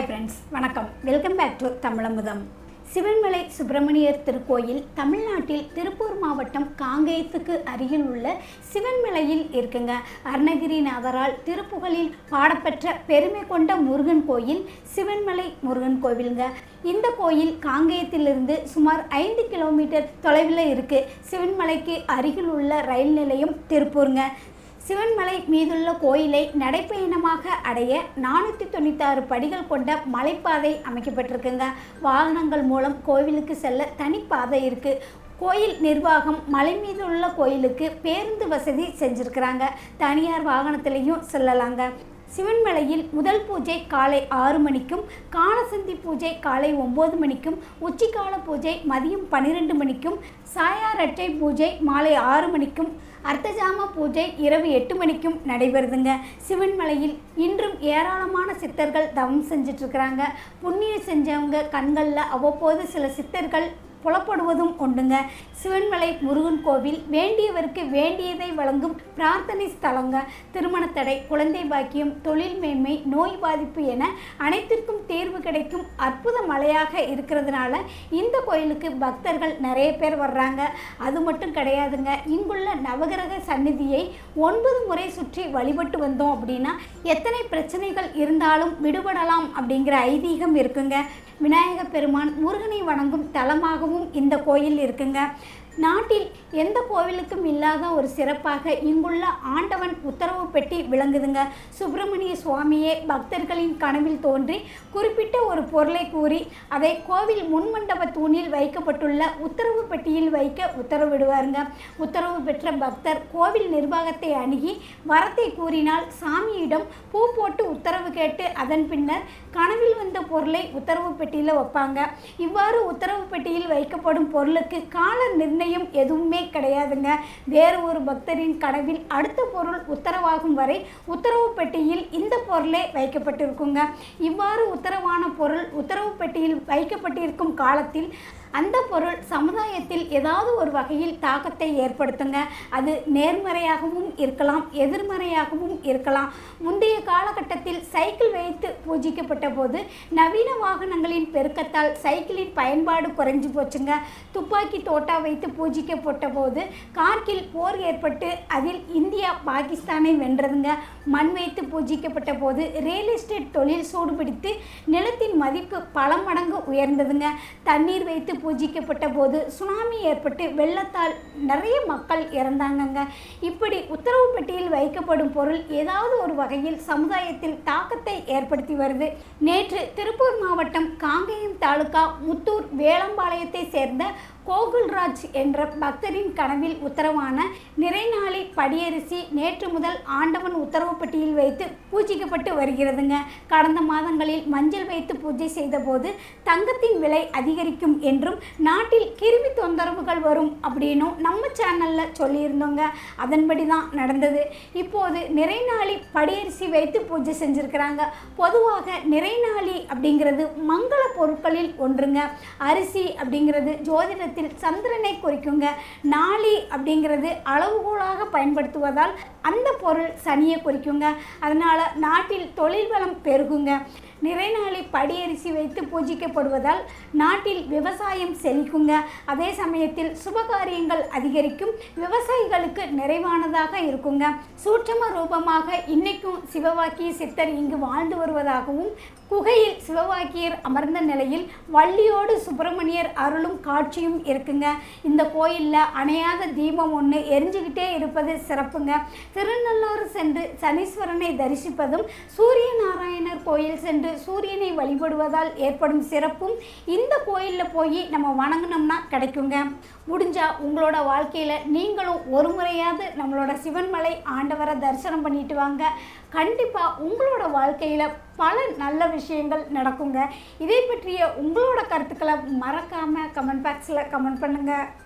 hi friends வணக்கம் welcome back to Tamilamudham Sivanmalai Subramaniyar திருக்கோயில் தமிழ்நாட்டில் திருப்பூர் மாவட்டம் காங்கேயத்துக்கு அருகில் உள்ள சிவன்மலையில் இருக்குங்க அருணகிரிநாதரால் திருப்புகழில் பாடப்பெற்ற பெருமை கொண்ட முருகன் கோயில் சிவன்மலை முருகன் கோவிலுங்க இந்த கோயில் காங்கேயத்திலிருந்து சுமார் ஐந்து கிலோமீட்டர் தொலைவில் இருக்குது சிவன்மலைக்கு அருகில் உள்ள ரயில் நிலையம் திருப்பூருங்க சிவன்மலை மீதுள்ள கோயிலை நடைப்பயணமாக அடைய நானூற்றி தொண்ணூத்தாறு படிகள் கொண்ட மலைப்பாதை அமைக்கப்பட்டிருக்குங்க வாகனங்கள் மூலம் கோவிலுக்கு செல்ல தனிப்பாதை இருக்குது கோயில் நிர்வாகம் மலை மீது உள்ள கோயிலுக்கு பேருந்து வசதி செஞ்சுருக்கிறாங்க தனியார் வாகனத்திலையும் செல்லலாங்க சிவன்மலையில் முதல் பூஜை காலை ஆறு மணிக்கும் காலசந்தி பூஜை காலை ஒம்பது மணிக்கும் உச்சிக்கால பூஜை மதியம் பன்னிரெண்டு மணிக்கும் சாயாரட்டை பூஜை மாலை ஆறு மணிக்கும் அர்த்தஜாம பூஜை இரவு எட்டு மணிக்கும் நடைபெறுதுங்க சிவன்மலையில் இன்றும் ஏராளமான சித்தர்கள் தவம் செஞ்சுட்டு இருக்கிறாங்க புண்ணியம் செஞ்சவங்க கண்களில் அவ்வப்போது சில சித்தர்கள் புலப்படுவதும் உண்டுங்க சிவன்மலை முருகன் கோவில் வேண்டியவருக்கு வேண்டியதை வழங்கும் பிரார்த்தனை ஸ்தலங்க திருமணத்தடை குழந்தை பாக்கியம் தொழில் மேன்மை நோய் பாதிப்பு என அனைத்திற்கும் தீர்வு கிடைக்கும் அற்புத மலையாக இருக்கிறதுனால இந்த கோயிலுக்கு பக்தர்கள் நிறைய பேர் வர்றாங்க அது மட்டும் கிடையாதுங்க இங்குள்ள நவகிரக சந்நிதியை ஒன்பது முறை சுற்றி வழிபட்டு வந்தோம் அப்படின்னா எத்தனை பிரச்சனைகள் இருந்தாலும் விடுபடலாம் அப்படிங்கிற ஐதீகம் இருக்குங்க விநாயக பெருமான் முருகனை வணங்கும் தலமாகவும் இந்த கோயில் இருக்குங்க நாட்டில் எந்த கோவிலுக்கும் இல்லாத ஒரு சிறப்பாக இங்குள்ள ஆண்டவன் உத்தரவு பெட்டி விளங்குதுங்க சுப்பிரமணிய சுவாமியே பக்தர்களின் கனவில் தோன்றி குறிப்பிட்ட ஒரு பொருளை கூறி அதை கோவில் முன்மண்டப தூணில் வைக்கப்பட்டுள்ள உத்தரவு பெட்டியில் வைக்க உத்தரவிடுவாருங்க உத்தரவு பெற்ற பக்தர் கோவில் நிர்வாகத்தை அணுகி வரத்தை கூறினால் சாமியிடம் பூ போட்டு உத்தரவு கேட்டு அதன் பின்னர் கனவில் வந்த பொருளை உத்தரவு பெட்டியில் வைப்பாங்க இவ்வாறு உத்தரவு பெட்டியில் வைக்கப்படும் பொருளுக்கு கால நிர்ணயம் எதுவுமே கிடையாதுங்க வேறு ஒரு பக்தரின் கனவில் அடுத்த பொருள் உத்தரவாகும் வரை உத்தரவு பெட்டியில் இந்த பொருளே வைக்கப்பட்டிருக்குங்க இவ்வாறு உத்தரவான பொருள் உத்தரவு பெட்டியில் வைக்கப்பட்டிருக்கும் காலத்தில் அந்த பொருள் சமுதாயத்தில் ஏதாவது ஒரு வகையில் தாக்கத்தை ஏற்படுத்துங்க அது நேர்மறையாகவும் இருக்கலாம் எதிர்மறையாகவும் இருக்கலாம் முந்தைய காலகட்டத்தில் சைக்கிள் வைத்து பூஜிக்கப்பட்ட போது நவீன வாகனங்களின் பெருக்கத்தால் சைக்கிளின் பயன்பாடு குறைஞ்சு போச்சுங்க துப்பாக்கி தோட்டா வைத்து பூஜிக்கப்பட்ட போது கார்கில் போர் ஏற்பட்டு அதில் இந்தியா பாகிஸ்தானை வென்றதுங்க மண் வைத்து பூஜிக்கப்பட்ட போது ரியல் எஸ்டேட் தொழில் சூடுபிடித்து நிலத்தின் மதிப்பு பல மடங்கு உயர்ந்ததுங்க தண்ணீர் வைத்து பூஜிக்கப்பட்ட போது சுனாமி ஏற்பட்டு வெள்ளத்தால் நிறைய மக்கள் இறந்தாங்கங்க இப்படி உத்தரவு பெட்டியில் வைக்கப்படும் பொருள் ஏதாவது ஒரு வகையில் சமுதாயத்தில் தாக்கத்தை ஏற்படுத்தி வருது நேற்று திருப்பூர் மாவட்டம் காங்கேயம் தாலுகா முத்தூர் வேளம்பாளையத்தை சேர்ந்த கோகுல்ராஜ் என்ற பக்தரின் கனவில் உத்தரவான நிறைநாளி படியரிசி நேற்று முதல் ஆண்டவன் உத்தரவு பெட்டியில் வைத்து பூஜிக்கப்பட்டு வருகிறதுங்க கடந்த மாதங்களில் மஞ்சள் வைத்து பூஜை செய்தபோது தங்கத்தின் விலை அதிகரிக்கும் என்றும் நாட்டில் கிருமி தொந்தரவுகள் வரும் அப்படின்னும் நம்ம சேனலில் சொல்லியிருந்தோங்க அதன்படி தான் நடந்தது இப்போது நிறைநாளி படியரிசி வைத்து பூஜை செஞ்சுருக்கிறாங்க பொதுவாக நிறைநாளி அப்படிங்கிறது மங்கள பொருட்களில் ஒன்றுங்க அரிசி அப்படிங்கிறது ஜோதிடத்தில் சந்திரனை குறிக்குங்க நாளி அப்படிங்கிறது அளவுகோலாக பயன்படுத்துவதால் அந்த பொருள் சனியை குறிக்குங்க அதனால் நாட்டில் தொழில் வளம் பெருகுங்க நிறைநாளி படியரிசி வைத்து பூஜிக்கப்படுவதால் நாட்டில் விவசாயம் செழிக்குங்க அதே சமயத்தில் சுபகாரியங்கள் அதிகரிக்கும் விவசாயிகளுக்கு நிறைவானதாக இருக்குங்க சூட்சம ரூபமாக இன்னைக்கும் சிவவாக்கிய சித்தர் இங்கு வாழ்ந்து வருவதாகவும் குகையில் சிவவாக்கியர் அமர்ந்த நிலையில் வள்ளியோடு சுப்பிரமணியர் அருளும் காட்சியும் இருக்குங்க இந்த கோயிலில் அணையாத தீபம் ஒன்று எரிஞ்சுக்கிட்டே இருப்பது சிறப்புங்க திருநள்ளாறு சென்று சனீஸ்வரனை தரிசிப்பதும் சூரிய நாராயணர் கோயில் சென்று சூரியனை வழிபடுவதால் ஏற்படும் சிறப்பும் இந்த கோயிலில் போய் நம்ம வணங்கினோம்னா கிடைக்குங்க முடிஞ்சா உங்களோட வாழ்க்கையில் நீங்களும் ஒரு முறையாவது நம்மளோட சிவன்மலை ஆண்டவரை தரிசனம் பண்ணிட்டு வாங்க கண்டிப்பாக உங்களோட வாழ்க்கையில் பல நல்ல விஷயங்கள் நடக்குங்க இதை பற்றிய உங்களோட கருத்துக்களை மறக்காமல் கமெண்ட் பாக்ஸில் கமெண்ட் பண்ணுங்கள்